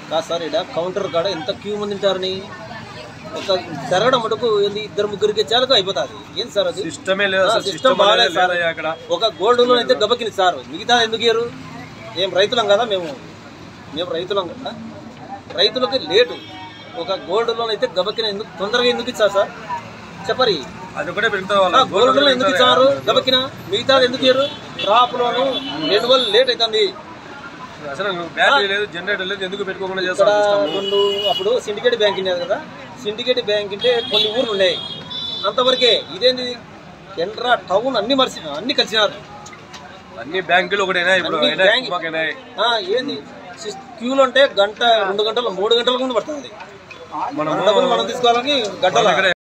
కాదు సార్ ఇక్కడ కౌంటర్ కాడ ఎంత క్యూ మంది ఉంటారని ఒక తిరగడం మటుకు ఏంది ఇద్దరు ముగ్గురికి చాలకు అయిపోతుంది ఏంది సార్ అది సిస్టమే లేదు ఆ, అసలు సిస్టమ్ సిస్టమ్ బాగాలేదు అనేది సార్ లేదయ్యా అక్కడ ఒక గోల్డ్ లోన్ అయితే గబకింది సార్ మిగతా ఎందుకు ఇయ్యరు ఏం రైతులం కదా మేము మేము రైతులం కదా రైతులకి లేటు ఒక గోల్డ్ లోన్ అయితే గబకిన ఎందుకు తొందరగా ఎందుకు ఇచ్చారు సార్ చెప్పరి అది ఒకటే పెరుగుతుంది ఆ, వాళ్ళ గోల్డ్ లోన్ ఎందుకు ఇచ్చారు గబకిన మిగతా ఎందుకు ఇయ్యరు క్రాప్ లోను రెన్యువల్ లేట్ అవుతుంది అసలు బ్యాటరీ లేదు జనరేటర్ లేదు ఎందుకు పెట్టుకోకుండా ఇక్కడ చేస్తారు సిస్టమ్ రెండు అప్పుడు సిండికేట్ బ్యాంక్ ఉండేది కదా సిండికేట్ బ్యాంక్ అంటే కొన్ని ఊర్లు ఉన్నాయి అంతవరకే ఇదేంది కెనరా టౌన్ అన్ని మర్చి అన్ని కలిసినారు అన్ని బ్యాంకులు ఒకటేనా ఇప్పుడు అన్ని అయినా బ్యాంక్- మాకైనా ఆ, ఏంది సిస్- క్యూలో అంటే గంట రెండు గంటలు మూడు గంటల ముందు పడుతుంది మనము డబ్బులు మనం తీసుకోవాలని గంటల దగ్గర